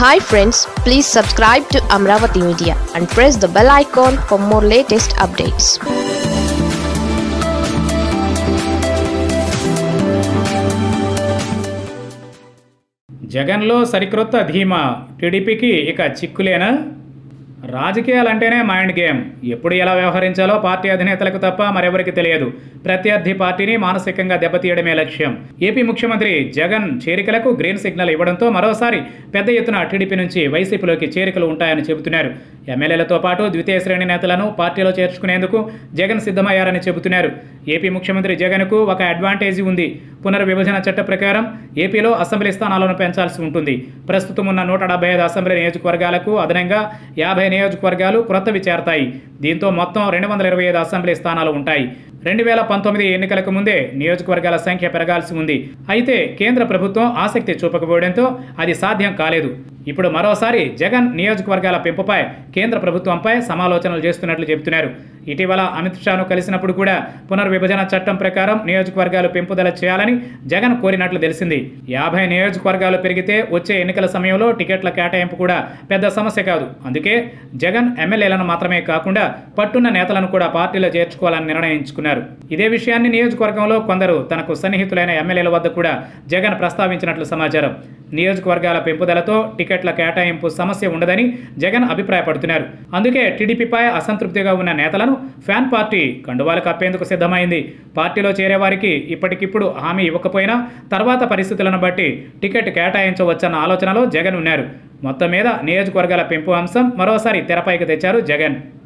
hi friends please subscribe to Amaravati media and press the bell icon for more latest updates జగన్లో సరికొత్త ధీమా టీడీపీకి ఇక చిక్కులేనా రాజకీయాలంటేనే మైండ్ గేమ్ ఎప్పుడు ఎలా వ్యవహరించాలో పార్టీ అధినేతలకు తప్ప మరెవరికి తెలియదు ప్రత్యర్థి పార్టీని మానసికంగా దెబ్బతీయడమే లక్ష్యం ఏపీ ముఖ్యమంత్రి జగన్ చేరికలకు గ్రీన్ సిగ్నల్ ఇవ్వడంతో మరోసారి పెద్ద ఎత్తున టీడీపీ నుంచి వైసీపీలోకి చేరికలు ఉంటాయని చెబుతున్నారు ఎమ్మెల్యేలతో పాటు ద్వితీయ శ్రేణి నేతలను పార్టీలో చేర్చుకునేందుకు జగన్ సిద్ధమయ్యారని చెబుతున్నారు ఏపీ ముఖ్యమంత్రి జగన్కు ఒక అడ్వాంటేజీ ఉంది పునర్విభజన చట్ట ప్రకారం ఏపీలో అసెంబ్లీ స్థానాలను పెంచాల్సి ఉంటుంది ప్రస్తుతం ఉన్న నూట డెబ్బై ఐదు అసెంబ్లీ నియోజకవర్గాలకు అదనంగా యాభై నియోజకవర్గాలు క్రొత్తవి చేరతాయి దీంతో మొత్తం రెండు వందల ఇరవై ఐదు అసెంబ్లీ స్థానాలు ఉంటాయి రెండు వేల పంతొమ్మిది ఎన్నికలకు ముందే నియోజకవర్గాల సంఖ్య పెరగాల్సి ఉంది అయితే కేంద్ర ప్రభుత్వం ఆసక్తి చూపకపోవడంతో అది సాధ్యం కాలేదు ఇప్పుడు మరోసారి జగన్ నియోజకవర్గాల పెంపుపై కేంద్ర ప్రభుత్వంపై సమాలోచనలు చేస్తున్నట్లు చెబుతున్నారు ఇటీవల అమిత్ షాను కలిసినప్పుడు కూడా పునర్విభజన చట్టం ప్రకారం నియోజకవర్గాలు పెంపుదల చేయాలని జగన్ కోరినట్లు తెలిసింది యాభై నియోజకవర్గాలు పెరిగితే వచ్చే ఎన్నికల సమయంలో టికెట్ల కేటాయింపు కూడా పెద్ద సమస్య కాదు అందుకే జగన్ ఎమ్మెల్యేలను మాత్రమే కాకుండా పట్టున్న నేతలను కూడా పార్టీలో చేర్చుకోవాలని నిర్ణయించుకున్నారు ఇదే విషయాన్ని నియోజకవర్గంలో కొందరు తనకు సన్నిహితులైన ఎమ్మెల్యేల వద్ద కూడా జగన్ ప్రస్తావించినట్లు సమాచారం నియోజకవర్గాల పెంపుదలతో టికెట్ల కేటాయింపు సమస్య ఉండదని జగన్ అభిప్రాయపడుతున్నారు అందుకే టీడీపీపై అసంతృప్తిగా ఉన్న నేతలను ఫ్యాన్ పార్టీ కండువాలు కప్పేందుకు సిద్ధమైంది పార్టీలో చేరేవారికి ఇప్పటికిప్పుడు హామీ ఇవ్వకపోయినా తర్వాత పరిస్థితులను బట్టి టికెట్ కేటాయించవచ్చన్న ఆలోచనలో జగన్ ఉన్నారు మొత్తం మీద నియోజకవర్గాల పెంపు అంశం మరోసారి తెరపైకి తెచ్చారు జగన్